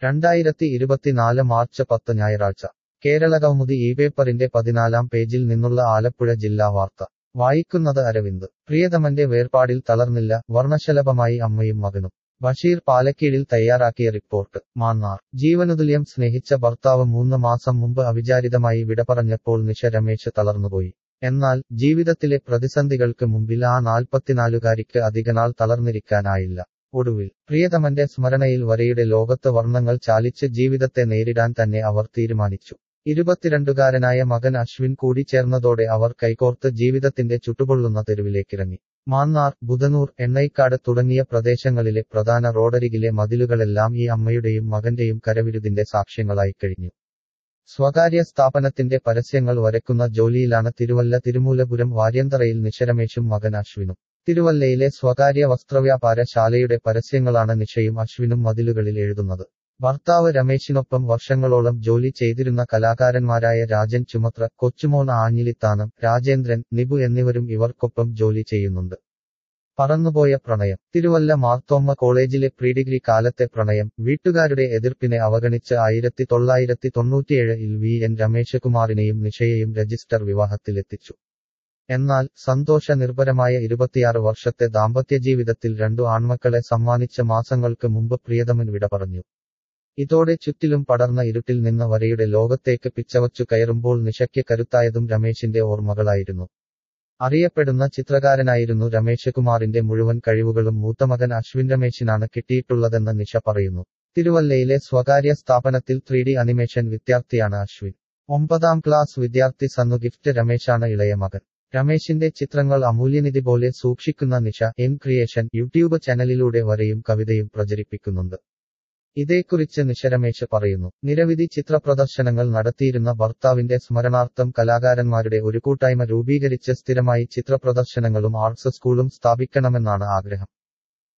രണ്ടായിരത്തി ഇരുപത്തിനാല് മാർച്ച് പത്ത് ഞായറാഴ്ച കേരളകൗമുദി ഈ പേപ്പറിന്റെ പതിനാലാം പേജിൽ നിന്നുള്ള ആലപ്പുഴ ജില്ലാ വാർത്ത വായിക്കുന്നത് അരവിന്ദ് പ്രിയതമന്റെ വേർപാടിൽ തളർന്നില്ല വർണ്ണശലഭമായി അമ്മയും മകനും ബഷീർ പാലക്കീഴിൽ തയ്യാറാക്കിയ റിപ്പോർട്ട് മാന്നാർ ജീവനുതുല്യം സ്നേഹിച്ച ഭർത്താവ് മൂന്ന് മാസം മുമ്പ് അവിചാരിതമായി വിട പറഞ്ഞപ്പോൾ നിഷ രമേശ് തളർന്നുപോയി എന്നാൽ ജീവിതത്തിലെ പ്രതിസന്ധികൾക്ക് മുമ്പിൽ ആ നാൽപ്പത്തിനാലുകാരിക്ക് അധികനാൾ തളർന്നിരിക്കാനായില്ല ഒടുവിൽ പ്രിയതമന്റെ സ്മരണയിൽ വരയുടെ ലോകത്ത് വർണ്ണങ്ങൾ ചാലിച്ച് ജീവിതത്തെ നേരിടാൻ തന്നെ അവർ തീരുമാനിച്ചു ഇരുപത്തിരണ്ടുകാരനായ മകൻ അശ്വിൻ കൂടി ചേർന്നതോടെ അവർ കൈകോർത്ത് ജീവിതത്തിന്റെ ചുട്ടുപൊള്ളുന്ന തെരുവിലേക്കിറങ്ങി മാന്നാർ ബുധനൂർ എണ്ണൈക്കാട് തുടങ്ങിയ പ്രദേശങ്ങളിലെ പ്രധാന റോഡരികിലെ മതിലുകളെല്ലാം ഈ അമ്മയുടെയും മകന്റെയും കരവിരുതിന്റെ സാക്ഷ്യങ്ങളായി കഴിഞ്ഞു സ്വകാര്യ സ്ഥാപനത്തിന്റെ പരസ്യങ്ങൾ വരയ്ക്കുന്ന ജോലിയിലാണ് തിരുവല്ല തിരുമൂലപുരം വാര്യന്തറയിൽ നിശരമേശും മകൻ അശ്വിനും തിരുവല്ലയിലെ സ്വകാര്യ വസ്ത്രവ്യാപാര ശാലയുടെ പരസ്യങ്ങളാണ് നിഷയും അശ്വിനും മതിലുകളിൽ എഴുതുന്നത് ഭർത്താവ് രമേശിനൊപ്പം വർഷങ്ങളോളം ജോലി ചെയ്തിരുന്ന കലാകാരന്മാരായ രാജൻ ചുമത്ര കൊച്ചുമോൻ ആഞ്ഞിലിത്താനം രാജേന്ദ്രൻ നിബു എന്നിവരും ഇവർക്കൊപ്പം ജോലി ചെയ്യുന്നുണ്ട് പറന്നുപോയ പ്രണയം തിരുവല്ല മാർത്തോമ്മ കോളേജിലെ പ്രീഡിഗ്രി കാലത്തെ പ്രണയം വീട്ടുകാരുടെ എതിർപ്പിനെ അവഗണിച്ച് ആയിരത്തി തൊള്ളായിരത്തി തൊണ്ണൂറ്റിയേഴിൽ വി എൻ രമേശകുമാറിനെയും നിഷയെയും രജിസ്റ്റർ വിവാഹത്തിലെത്തിച്ചു എന്നാൽ സന്തോഷ നിർഭരമായ ഇരുപത്തിയാറ് വർഷത്തെ ദാമ്പത്യ ജീവിതത്തിൽ രണ്ടു ആൺമക്കളെ സമ്മാനിച്ച മാസങ്ങൾക്ക് മുമ്പ് പ്രിയതമൻ വിട പറഞ്ഞു ഇതോടെ ചുറ്റിലും പടർന്ന ഇരുട്ടിൽ നിന്ന് വരയുടെ ലോകത്തേക്ക് പിച്ചവച്ചു കയറുമ്പോൾ നിഷയ്ക്ക് കരുത്തായതും രമേശിന്റെ ഓർമ്മകളായിരുന്നു അറിയപ്പെടുന്ന ചിത്രകാരനായിരുന്നു രമേശകുമാറിന്റെ മുഴുവൻ കഴിവുകളും മൂത്തമകൻ അശ്വിൻ രമേശിനാണ് കിട്ടിയിട്ടുള്ളതെന്ന് നിഷ പറയുന്നു തിരുവല്ലയിലെ സ്വകാര്യ സ്ഥാപനത്തിൽ ത്രീ ഡി അനിമേഷൻ വിദ്യാർത്ഥിയാണ് അശ്വിൻ ഒമ്പതാം ക്ലാസ് വിദ്യാർത്ഥി സന്നു ഗിഫ്റ്റ് രമേശാണ് ഇളയ മകൻ രമേശിന്റെ ചിത്രങ്ങൾ അമൂല്യനിധി പോലെ സൂക്ഷിക്കുന്ന നിഷ എം ക്രിയേഷൻ യൂട്യൂബ് ചാനലിലൂടെ വരെയും കവിതയും പ്രചരിപ്പിക്കുന്നുണ്ട് ഇതേക്കുറിച്ച് നിശരമേശ് പറയുന്നു നിരവധി ചിത്രപ്രദർശനങ്ങൾ നടത്തിയിരുന്ന ഭർത്താവിന്റെ സ്മരണാർത്ഥം കലാകാരന്മാരുടെ ഒരു കൂട്ടായ്മ രൂപീകരിച്ച് സ്ഥിരമായി ചിത്രപ്രദർശനങ്ങളും ആർട്സ് സ്കൂളും സ്ഥാപിക്കണമെന്നാണ് ആഗ്രഹം